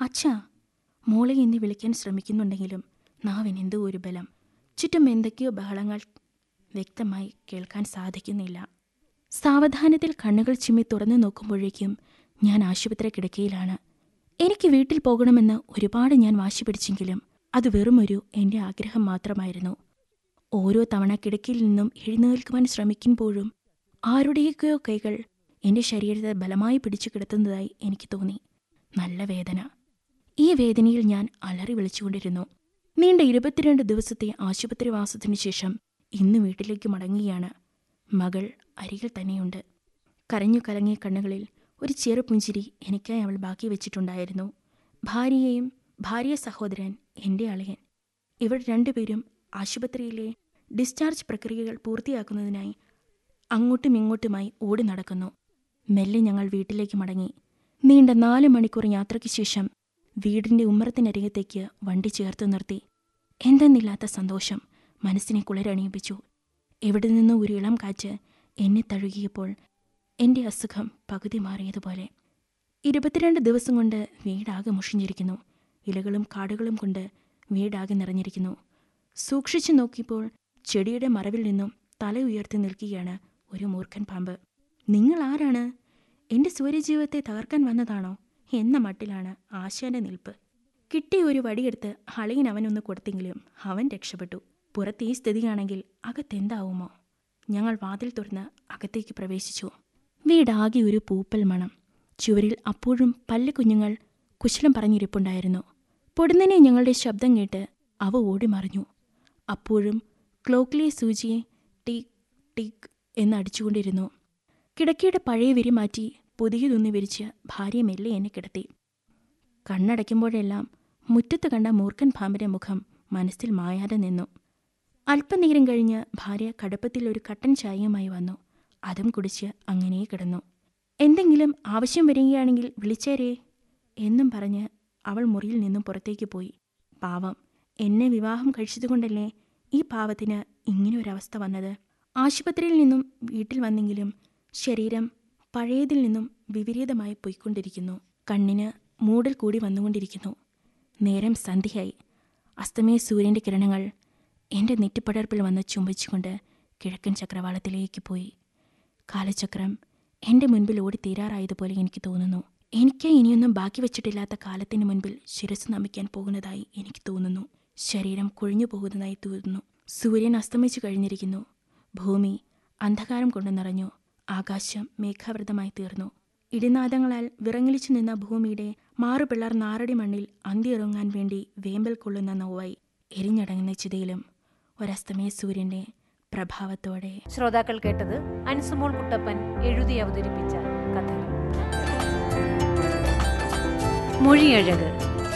അച്ഛാ മോളെ എന്ന് വിളിക്കാൻ ശ്രമിക്കുന്നുണ്ടെങ്കിലും നാവിന് എന്തോ ഒരു ബലം ചുറ്റും എന്തൊക്കെയോ ബഹളങ്ങൾ വ്യക്തമായി കേൾക്കാൻ സാധിക്കുന്നില്ല സാവധാനത്തിൽ കണ്ണുകൾ ചിമ്മി തുറന്നു നോക്കുമ്പോഴേക്കും ഞാൻ ആശുപത്രി കിടക്കയിലാണ് എനിക്ക് വീട്ടിൽ പോകണമെന്ന് ഒരുപാട് ഞാൻ വാശി പിടിച്ചെങ്കിലും അത് വെറുമൊരു എൻ്റെ ആഗ്രഹം മാത്രമായിരുന്നു ഓരോ തവണ കിടക്കയിൽ നിന്നും എഴുന്നേൽക്കുവാൻ ശ്രമിക്കുമ്പോഴും ആരുടെയൊക്കെയോ കൈകൾ എൻ്റെ ശരീരത്തെ ബലമായി പിടിച്ചു കിടത്തുന്നതായി എനിക്ക് തോന്നി നല്ല വേദന ഈ വേദനയിൽ ഞാൻ അലറി വിളിച്ചുകൊണ്ടിരുന്നു നീണ്ട ഇരുപത്തിരണ്ട് ദിവസത്തെ ആശുപത്രിവാസത്തിനു ശേഷം ഇന്ന് വീട്ടിലേക്ക് മടങ്ങുകയാണ് മകൾ അരികിൽ തന്നെയുണ്ട് കരഞ്ഞു കലങ്ങിയ കണ്ണുകളിൽ ഒരു ചെറു പുഞ്ചിരി എനിക്കായി അവൾ ബാക്കി വെച്ചിട്ടുണ്ടായിരുന്നു ഭാര്യയെയും ഭാര്യ സഹോദരൻ എൻ്റെ അളിയൻ ഇവർ രണ്ടുപേരും ആശുപത്രിയിലെ ഡിസ്ചാർജ് പ്രക്രിയകൾ പൂർത്തിയാക്കുന്നതിനായി അങ്ങോട്ടും ഇങ്ങോട്ടുമായി ഓടി നടക്കുന്നു മെല്ലെ ഞങ്ങൾ വീട്ടിലേക്ക് മടങ്ങി നീണ്ട നാല് മണിക്കൂർ യാത്രയ്ക്ക് ശേഷം വീടിന്റെ ഉമ്മറത്തിനരികത്തേക്ക് വണ്ടി ചേർത്ത് നിർത്തി എന്തെന്നില്ലാത്ത സന്തോഷം മനസ്സിനെ കുളിരണിയിപ്പിച്ചു എവിടെ നിന്നോ ഒരു ഇളം കാറ്റ് എന്നെ തഴുകിയപ്പോൾ എൻ്റെ അസുഖം പകുതി മാറിയതുപോലെ ഇരുപത്തിരണ്ട് ദിവസം കൊണ്ട് വീടാകെ മുഷിഞ്ഞിരിക്കുന്നു ഇലകളും കാടുകളും കൊണ്ട് വീടാകെ നിറഞ്ഞിരിക്കുന്നു സൂക്ഷിച്ചു നോക്കിയപ്പോൾ ചെടിയുടെ മറവിൽ നിന്നും തല ഉയർത്തി നിൽക്കുകയാണ് ഒരു മൂർഖൻ പാമ്പ് നിങ്ങൾ ആരാണ് എൻ്റെ സൂര്യജീവിതത്തെ തകർക്കാൻ വന്നതാണോ എന്ന മട്ടിലാണ് ആശാന്റെ നിൽപ്പ് കിട്ടിയ ഒരു വടിയെടുത്ത് അളിയൻ അവനൊന്ന് കൊടുത്തെങ്കിലും അവൻ രക്ഷപ്പെട്ടു പുറത്ത് ഈ സ്ഥിതിയാണെങ്കിൽ അകത്തെന്താവുമോ ഞങ്ങൾ വാതിൽ തുറന്ന് അകത്തേക്ക് പ്രവേശിച്ചു വീടാകെ ഒരു പൂപ്പൽ മണം ചുവരിൽ അപ്പോഴും പല്ല് കുഞ്ഞുങ്ങൾ കുശലം പറഞ്ഞിരിപ്പുണ്ടായിരുന്നു പൊടുന്നനെ ഞങ്ങളുടെ ശബ്ദം കേട്ട് അവ ഓടിമറിഞ്ഞു അപ്പോഴും ക്ലോക്കിലെ സൂചിയെ ടീക്ക് ടീക്ക് എന്നടിച്ചുകൊണ്ടിരുന്നു കിടക്കയുടെ പഴയ വിരി മാറ്റി പുതിയതൊന്ന് വിരിച്ച് ഭാര്യ മെല്ലെ എന്നെ കിടത്തി കണ്ണടയ്ക്കുമ്പോഴെല്ലാം മുറ്റത്ത് കണ്ട മൂർഖൻ പാമ്പിന്റെ മുഖം മനസ്സിൽ മായാതെ നിന്നു അല്പനേരം കഴിഞ്ഞ് ഭാര്യ കടുപ്പത്തിൽ ഒരു കട്ടൻ ചായയുമായി വന്നു അതും കുടിച്ച് അങ്ങനെ കിടന്നു എന്തെങ്കിലും ആവശ്യം വരികയാണെങ്കിൽ വിളിച്ചേരേ എന്നും പറഞ്ഞ് അവൾ മുറിയിൽ നിന്നും പുറത്തേക്ക് പോയി പാവം എന്നെ വിവാഹം കഴിച്ചതുകൊണ്ടല്ലേ ഈ പാവത്തിന് ഇങ്ങനെയൊരവസ്ഥ വന്നത് ആശുപത്രിയിൽ നിന്നും വീട്ടിൽ വന്നെങ്കിലും ശരീരം പഴയതിൽ നിന്നും വിപരീതമായി പോയിക്കൊണ്ടിരിക്കുന്നു കണ്ണിന് മൂടൽ കൂടി വന്നുകൊണ്ടിരിക്കുന്നു നേരം സന്ധ്യയായി അസ്തമയ സൂര്യൻ്റെ കിരണങ്ങൾ എൻ്റെ നെറ്റിപ്പടർപ്പിൽ വന്ന് ചുംബിച്ചുകൊണ്ട് കിഴക്കൻ ചക്രവാളത്തിലേക്ക് പോയി കാലചക്രം എൻ്റെ മുൻപിൽ ഓടി തീരാറായതുപോലെ എനിക്ക് തോന്നുന്നു എനിക്ക് ഇനിയൊന്നും ബാക്കി വെച്ചിട്ടില്ലാത്ത കാലത്തിന് മുൻപിൽ ശിരസ് നമിക്കാൻ പോകുന്നതായി എനിക്ക് തോന്നുന്നു ശരീരം കൊഴിഞ്ഞു പോകുന്നതായി തോന്നുന്നു സൂര്യൻ അസ്തമിച്ചു കഴിഞ്ഞിരിക്കുന്നു ഭൂമി അന്ധകാരം കൊണ്ട് നിറഞ്ഞു ആകാശം മേഘാവൃതമായി തീർന്നു ഇടിനാദങ്ങളാൽ വിറങ്ങലിച്ചു നിന്ന ഭൂമിയുടെ മാറുപിള്ളർ നാറടി മണ്ണിൽ അന്തിയിറങ്ങാൻ വേണ്ടി വേമ്പൽ കൊള്ളുന്ന നോവായി എരിഞ്ഞടങ്ങുന്ന ചിതയിലും ഒരസ്തമയ സൂര്യന്റെ പ്രഭാവത്തോടെ ശ്രോതാക്കൾ കേട്ടത് അൻസുമോൾ കുട്ടപ്പൻ എഴുതി അവതരിപ്പിച്ച കഥ മൊഴിയഴക്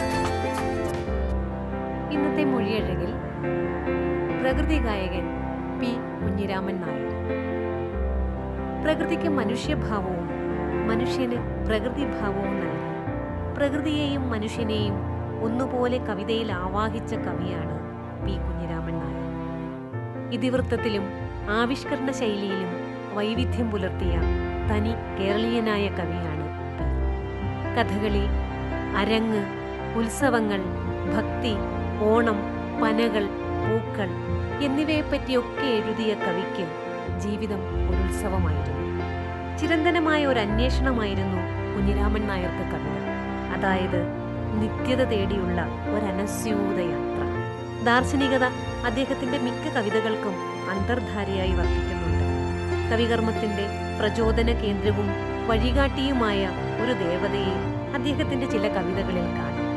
ഇന്നത്തെ മൊഴിയഴകിൽ പ്രകൃതി ഗായകൻ പി കുഞ്ഞിരാമൻ നായർ പ്രകൃതിക്ക് മനുഷ്യഭാവവും മനുഷ്യന് പ്രകൃതിഭാവവും നൽകി പ്രകൃതിയെയും മനുഷ്യനെയും ഒന്നുപോലെ കവിതയിൽ ആവാഹിച്ച കവിയാണ് പി കുഞ്ഞിരാമൻ നായർ ഇതിവൃത്തത്തിലും ആവിഷ്കരണ ശൈലിയിലും വൈവിധ്യം പുലർത്തിയ തനി കേരളീയനായ കവിയാണ് പി. കഥകളി അരങ്ങ് ഉത്സവങ്ങൾ ഭക്തി ഓണം പനകൾ പൂക്കൾ എന്നിവയെപ്പറ്റിയൊക്കെ എഴുതിയ കവിക്ക് ജീവിതം ഒരു ഉത്സവമായിരുന്നു ചിരന്തനമായ ഒരു അന്വേഷണമായിരുന്നു കുഞ്ഞിരാമൻ നായർക്ക് കവിത അതായത് നിത്യത തേടിയുള്ള ഒരനസ്യൂത യാത്ര ദാർശനികത അദ്ദേഹത്തിന്റെ മിക്ക കവിതകൾക്കും അന്തർധാരയായി വർത്തിക്കുന്നുണ്ട് കവികർമ്മത്തിന്റെ പ്രചോദന കേന്ദ്രവും വഴികാട്ടിയുമായ ഒരു ദേവതയെ അദ്ദേഹത്തിന്റെ ചില കവിതകളിൽ കാണാം